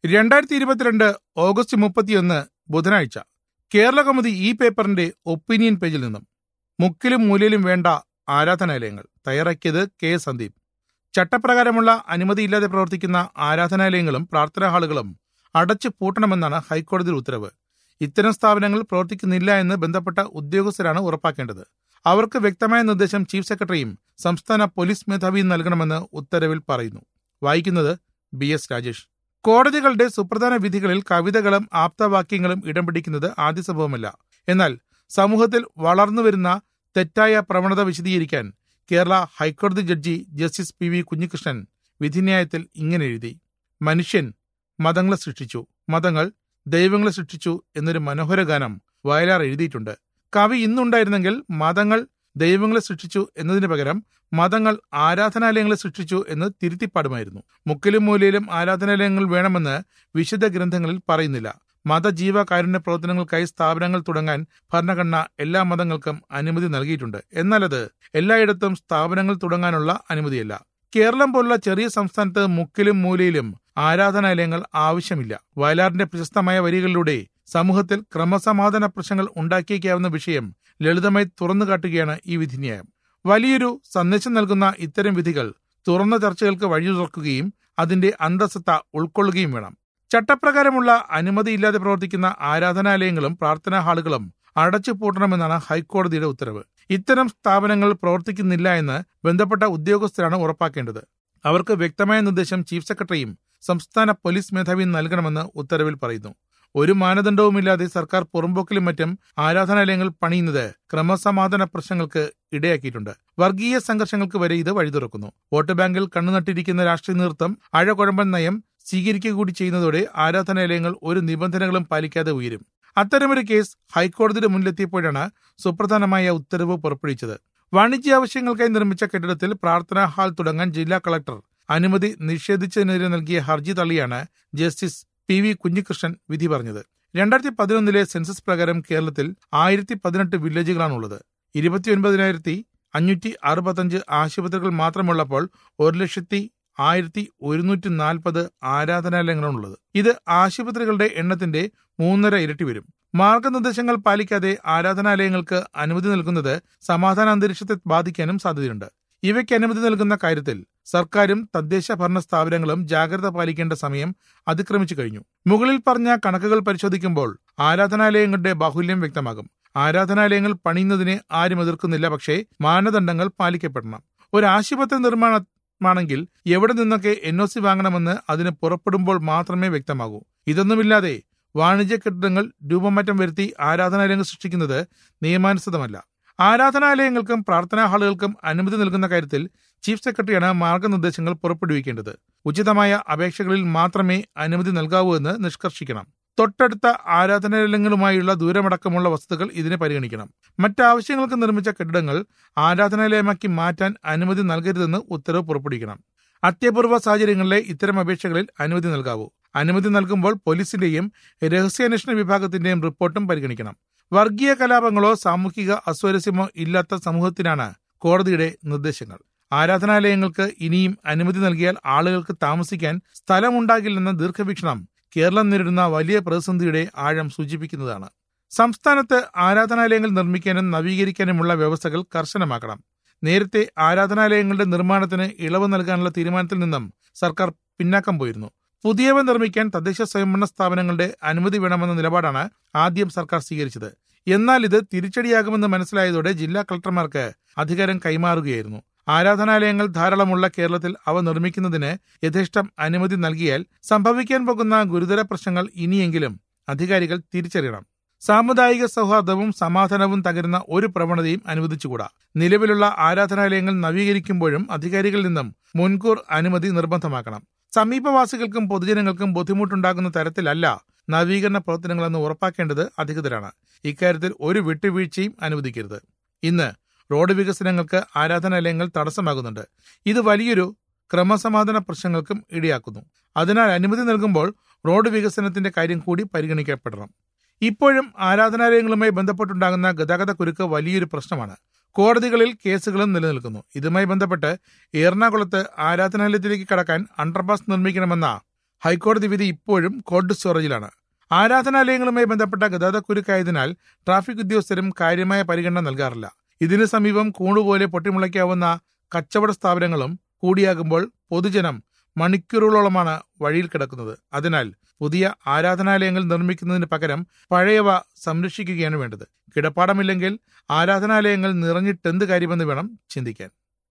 രണ്ടായിരത്തി ഇരുപത്തിരണ്ട് ഓഗസ്റ്റ് മുപ്പത്തിയൊന്ന് ബുധനാഴ്ച കേരള കൗമുദി ഈ പേപ്പറിന്റെ ഒപ്പീനിയൻ പേജിൽ നിന്നും മുക്കിലും മൂലയിലും വേണ്ട ആരാധനാലയങ്ങൾ തയ്യാറാക്കിയത് കെ സന്ദീപ് ചട്ടപ്രകാരമുള്ള അനുമതിയില്ലാതെ പ്രവർത്തിക്കുന്ന ആരാധനാലയങ്ങളും പ്രാർത്ഥനാ ഹാളുകളും അടച്ചു പൂട്ടണമെന്നാണ് ഹൈക്കോടതിയുടെ ഉത്തരവ് ഇത്തരം സ്ഥാപനങ്ങൾ പ്രവർത്തിക്കുന്നില്ല എന്ന് ബന്ധപ്പെട്ട ഉദ്യോഗസ്ഥരാണ് ഉറപ്പാക്കേണ്ടത് അവർക്ക് വ്യക്തമായ നിർദ്ദേശം ചീഫ് സെക്രട്ടറിയും സംസ്ഥാന പോലീസ് മേധാവിയും നൽകണമെന്ന് ഉത്തരവിൽ പറയുന്നു വായിക്കുന്നത് ബി എസ് രാജേഷ് കോടതികളുടെ സുപ്രധാന വിധികളിൽ കവിതകളും ആപ്തവാക്യങ്ങളും ഇടം പിടിക്കുന്നത് ആദ്യ സംഭവമല്ല എന്നാൽ സമൂഹത്തിൽ വളർന്നുവരുന്ന തെറ്റായ പ്രവണത വിശദീകരിക്കാൻ കേരള ഹൈക്കോടതി judge justice P V Kunhikrishnan വിധിന്യായത്തിൽ ഇങ്ങനെ എഴുതി മനുഷ്യൻ മതങ്ങളെ സൃഷ്ടിച്ചു മതങ്ങൾ ദൈവങ്ങളെ സൃഷ്ടിച്ചു എന്നൊരു മനോഹര ഗാനം വയലാർ എഴുതിയിട്ടുണ്ട് കവി ഇന്നുണ്ടായിരുന്നെങ്കിൽ മതങ്ങൾ ദൈവങ്ങളെ സൃഷ്ടിച്ചു എന്നതിന് പകരം മതങ്ങൾ ആരാധനാലയങ്ങളെ സൃഷ്ടിച്ചു എന്ന് തിരുത്തിപ്പാടുമായിരുന്നു മുക്കിലും മൂലയിലും ആരാധനാലയങ്ങൾ വേണമെന്ന് വിശുദ്ധ ഗ്രന്ഥങ്ങളിൽ പറയുന്നില്ല മതജീവ കാരുണ്യ പ്രവർത്തനങ്ങൾക്കായി സ്ഥാപനങ്ങൾ തുടങ്ങാൻ ഭരണഘടന എല്ലാ മതങ്ങൾക്കും അനുമതി നൽകിയിട്ടുണ്ട് എന്നാൽ അത് എല്ലായിടത്തും സ്ഥാപനങ്ങൾ തുടങ്ങാനുള്ള അനുമതിയല്ല കേരളം പോലുള്ള ചെറിയ സംസ്ഥാനത്ത് മുക്കിലും മൂലയിലും ആരാധനാലയങ്ങൾ ആവശ്യമില്ല വയലാറിന്റെ പ്രശസ്തമായ വരികളിലൂടെ സമൂഹത്തിൽ ക്രമസമാധാന പ്രശ്നങ്ങൾ ഉണ്ടാക്കിയേക്കാവുന്ന വിഷയം ലളിതമായി തുറന്നു കാട്ടുകയാണ് ഈ വിധിന്യായം വലിയൊരു സന്ദേശം നൽകുന്ന ഇത്തരം വിധികൾ തുറന്ന ചർച്ചകൾക്ക് വഴി തുറക്കുകയും അതിന്റെ അന്തസത്ത ഉൾക്കൊള്ളുകയും വേണം ചട്ടപ്രകാരമുള്ള അനുമതിയില്ലാതെ പ്രവർത്തിക്കുന്ന ആരാധനാലയങ്ങളും പ്രാർത്ഥനാ ഹാളുകളും അടച്ചു പൂട്ടണമെന്നാണ് ഹൈക്കോടതിയുടെ ഉത്തരവ് ഇത്തരം സ്ഥാപനങ്ങൾ പ്രവർത്തിക്കുന്നില്ല എന്ന് ബന്ധപ്പെട്ട ഉദ്യോഗസ്ഥരാണ് ഉറപ്പാക്കേണ്ടത് അവർക്ക് വ്യക്തമായ നിർദ്ദേശം ചീഫ് സെക്രട്ടറിയും സംസ്ഥാന പോലീസ് മേധാവിയും നൽകണമെന്ന് ഉത്തരവിൽ പറയുന്നു ഒരു മാനദണ്ഡവുമില്ലാതെ സർക്കാർ പുറമ്പോക്കിലും മറ്റും ആരാധനാലയങ്ങൾ പണിയുന്നത് ക്രമസമാധാന പ്രശ്നങ്ങൾക്ക് ഇടയാക്കിയിട്ടുണ്ട് വർഗീയ സംഘർഷങ്ങൾക്ക് വരെ ഇത് വഴി തുറക്കുന്നു വോട്ട് ബാങ്കിൽ കണ്ണുനട്ടിരിക്കുന്ന രാഷ്ട്രീയ നേതൃത്വം അഴകുഴമ്പൻ നയം സ്വീകരിക്കുക കൂടി ചെയ്യുന്നതോടെ ആരാധനാലയങ്ങൾ ഒരു നിബന്ധനകളും പാലിക്കാതെ ഉയരും അത്തരമൊരു കേസ് ഹൈക്കോടതിയുടെ മുന്നിലെത്തിയപ്പോഴാണ് സുപ്രധാനമായ ഉത്തരവ് പുറപ്പെടുവിച്ചത് വാണിജ്യ ആവശ്യങ്ങൾക്കായി നിർമ്മിച്ച കെട്ടിടത്തിൽ പ്രാർത്ഥനാ ഹാൾ തുടങ്ങാൻ ജില്ലാ കളക്ടർ അനുമതി നിഷേധിച്ചതിനെതിരെ നൽകിയ ഹർജി തള്ളിയാണ് ജസ്റ്റിസ് പി വി കുഞ്ഞികൃഷ്ണൻ വിധി പറഞ്ഞത് രണ്ടായിരത്തി പതിനൊന്നിലെ സെൻസസ് പ്രകാരം കേരളത്തിൽ ആയിരത്തി പതിനെട്ട് വില്ലേജുകളാണുള്ളത് ഇരുപത്തിയൊൻപതിനായിരത്തി അഞ്ഞൂറ്റി അറുപത്തഞ്ച് ആശുപത്രികൾ മാത്രമുള്ളപ്പോൾ ഒരു ലക്ഷത്തി ആയിരത്തി ഒരുന്നൂറ്റി നാൽപ്പത് ആരാധനാലയങ്ങളാണുള്ളത് ഇത് ആശുപത്രികളുടെ എണ്ണത്തിന്റെ മൂന്നര ഇരട്ടി വരും മാർഗനിർദ്ദേശങ്ങൾ പാലിക്കാതെ ആരാധനാലയങ്ങൾക്ക് അനുമതി നൽകുന്നത് സമാധാന അന്തരീക്ഷത്തെ ബാധിക്കാനും സാധ്യതയുണ്ട് ഇവയ്ക്ക് അനുമതി നൽകുന്ന കാര്യത്തിൽ സർക്കാരും തദ്ദേശ ഭരണ സ്ഥാപനങ്ങളും ജാഗ്രത പാലിക്കേണ്ട സമയം അതിക്രമിച്ചു കഴിഞ്ഞു മുകളിൽ പറഞ്ഞ കണക്കുകൾ പരിശോധിക്കുമ്പോൾ ആരാധനാലയങ്ങളുടെ ബാഹുല്യം വ്യക്തമാകും ആരാധനാലയങ്ങൾ പണിയുന്നതിനെ ആരും എതിർക്കുന്നില്ല പക്ഷേ മാനദണ്ഡങ്ങൾ പാലിക്കപ്പെടണം ഒരു ആശുപത്രി നിർമ്മാണമാണെങ്കിൽ എവിടെ നിന്നൊക്കെ എൻ ഒ സി വാങ്ങണമെന്ന് അതിന് പുറപ്പെടുമ്പോൾ മാത്രമേ വ്യക്തമാകൂ ഇതൊന്നുമില്ലാതെ വാണിജ്യ കെട്ടിടങ്ങൾ രൂപമാറ്റം വരുത്തി ആരാധനാലയങ്ങൾ സൃഷ്ടിക്കുന്നത് നിയമാനുസൃതമല്ല ആരാധനാലയങ്ങൾക്കും പ്രാർത്ഥനാ ഹാളുകൾക്കും അനുമതി നൽകുന്ന കാര്യത്തിൽ ചീഫ് സെക്രട്ടറിയാണ് മാർഗനിർദ്ദേശങ്ങൾ പുറപ്പെടുവിക്കേണ്ടത് ഉചിതമായ അപേക്ഷകളിൽ മാത്രമേ അനുമതി നൽകാവൂ എന്ന് നിഷ്കർഷിക്കണം തൊട്ടടുത്ത ആരാധനാലയങ്ങളുമായുള്ള ദൂരമടക്കമുള്ള വസ്തുക്കൾ ഇതിനെ പരിഗണിക്കണം മറ്റാവശ്യങ്ങൾക്ക് നിർമ്മിച്ച കെട്ടിടങ്ങൾ ആരാധനാലയമാക്കി മാറ്റാൻ അനുമതി നൽകരുതെന്ന് ഉത്തരവ് പുറപ്പെടുവിക്കണം അത്യപൂർവ സാഹചര്യങ്ങളിലെ ഇത്തരം അപേക്ഷകളിൽ അനുമതി നൽകാവൂ അനുമതി നൽകുമ്പോൾ പോലീസിന്റെയും രഹസ്യാന്വേഷണ വിഭാഗത്തിന്റെയും റിപ്പോർട്ടും പരിഗണിക്കണം വർഗീയ കലാപങ്ങളോ സാമൂഹിക അസ്വാരസ്യമോ ഇല്ലാത്ത സമൂഹത്തിനാണ് കോടതിയുടെ നിർദ്ദേശങ്ങൾ ആരാധനാലയങ്ങൾക്ക് ഇനിയും അനുമതി നൽകിയാൽ ആളുകൾക്ക് താമസിക്കാൻ സ്ഥലമുണ്ടാകില്ലെന്ന ദീർഘവീക്ഷണം കേരളം നേരിടുന്ന വലിയ പ്രതിസന്ധിയുടെ ആഴം സൂചിപ്പിക്കുന്നതാണ് സംസ്ഥാനത്ത് ആരാധനാലയങ്ങൾ നിർമ്മിക്കാനും നവീകരിക്കാനുമുള്ള വ്യവസ്ഥകൾ കർശനമാക്കണം നേരത്തെ ആരാധനാലയങ്ങളുടെ നിർമ്മാണത്തിന് ഇളവ് നൽകാനുള്ള തീരുമാനത്തിൽ നിന്നും സർക്കാർ പിന്നാക്കം പോയിരുന്നു പുതിയവ നിർമ്മിക്കാൻ തദ്ദേശ സ്വയംഭരണ സ്ഥാപനങ്ങളുടെ അനുമതി വേണമെന്ന നിലപാടാണ് ആദ്യം സർക്കാർ സ്വീകരിച്ചത് എന്നാൽ ഇത് തിരിച്ചടിയാകുമെന്ന് മനസ്സിലായതോടെ ജില്ലാ കളക്ടർമാർക്ക് അധികാരം കൈമാറുകയായിരുന്നു ആരാധനാലയങ്ങൾ ധാരാളമുള്ള കേരളത്തിൽ അവ നിർമ്മിക്കുന്നതിന് യഥേഷ്ടം അനുമതി നൽകിയാൽ സംഭവിക്കാൻ പോകുന്ന ഗുരുതര പ്രശ്നങ്ങൾ ഇനിയെങ്കിലും അധികാരികൾ തിരിച്ചറിയണം സാമുദായിക സൗഹാർദ്ദവും സമാധാനവും തകരുന്ന ഒരു പ്രവണതയും അനുവദിച്ചുകൂടാ നിലവിലുള്ള ആരാധനാലയങ്ങൾ നവീകരിക്കുമ്പോഴും അധികാരികളിൽ നിന്നും മുൻകൂർ അനുമതി നിർബന്ധമാക്കണം സമീപവാസികൾക്കും പൊതുജനങ്ങൾക്കും ബുദ്ധിമുട്ടുണ്ടാകുന്ന തരത്തിലല്ല നവീകരണ പ്രവർത്തനങ്ങളെന്ന് ഉറപ്പാക്കേണ്ടത് അധികൃതരാണ് ഇക്കാര്യത്തിൽ ഒരു വിട്ടുവീഴ്ചയും അനുവദിക്കരുത് ഇന്ന് റോഡ് വികസനങ്ങൾക്ക് ആരാധനാലയങ്ങൾ തടസ്സമാകുന്നുണ്ട് ഇത് വലിയൊരു ക്രമസമാധാന പ്രശ്നങ്ങൾക്കും ഇടയാക്കുന്നു അതിനാൽ അനുമതി നൽകുമ്പോൾ റോഡ് വികസനത്തിന്റെ കാര്യം കൂടി പരിഗണിക്കപ്പെടണം ഇപ്പോഴും ആരാധനാലയങ്ങളുമായി ബന്ധപ്പെട്ടുണ്ടാകുന്ന ഗതാഗത കുരുക്ക് വലിയൊരു പ്രശ്നമാണ് കോടതികളിൽ കേസുകളും നിലനിൽക്കുന്നു ഇതുമായി ബന്ധപ്പെട്ട് എറണാകുളത്ത് ആരാധനാലയത്തിലേക്ക് കടക്കാൻ അണ്ടർപാസ് നിർമ്മിക്കണമെന്ന ഹൈക്കോടതി വിധി ഇപ്പോഴും കോൾഡ് സ്റ്റോറേജിലാണ് ആരാധനാലയങ്ങളുമായി ബന്ധപ്പെട്ട ഗതാഗതക്കുരുക്കായതിനാൽ ട്രാഫിക് ഉദ്യോഗസ്ഥരും കാര്യമായ പരിഗണന നൽകാറില്ല ഇതിനു സമീപം കൂണുപോലെ പൊട്ടിമുളയ്ക്കാവുന്ന കച്ചവട സ്ഥാപനങ്ങളും കൂടിയാകുമ്പോൾ പൊതുജനം മണിക്കൂറുകളോളമാണ് വഴിയിൽ കിടക്കുന്നത് അതിനാൽ പുതിയ ആരാധനാലയങ്ങൾ നിർമ്മിക്കുന്നതിന് പകരം പഴയവ സംരക്ഷിക്കുകയാണ് വേണ്ടത് കിടപ്പാടമില്ലെങ്കിൽ ആരാധനാലയങ്ങൾ നിറഞ്ഞിട്ടെന്ത് കാര്യമെന്ന് വേണം ചിന്തിക്കാൻ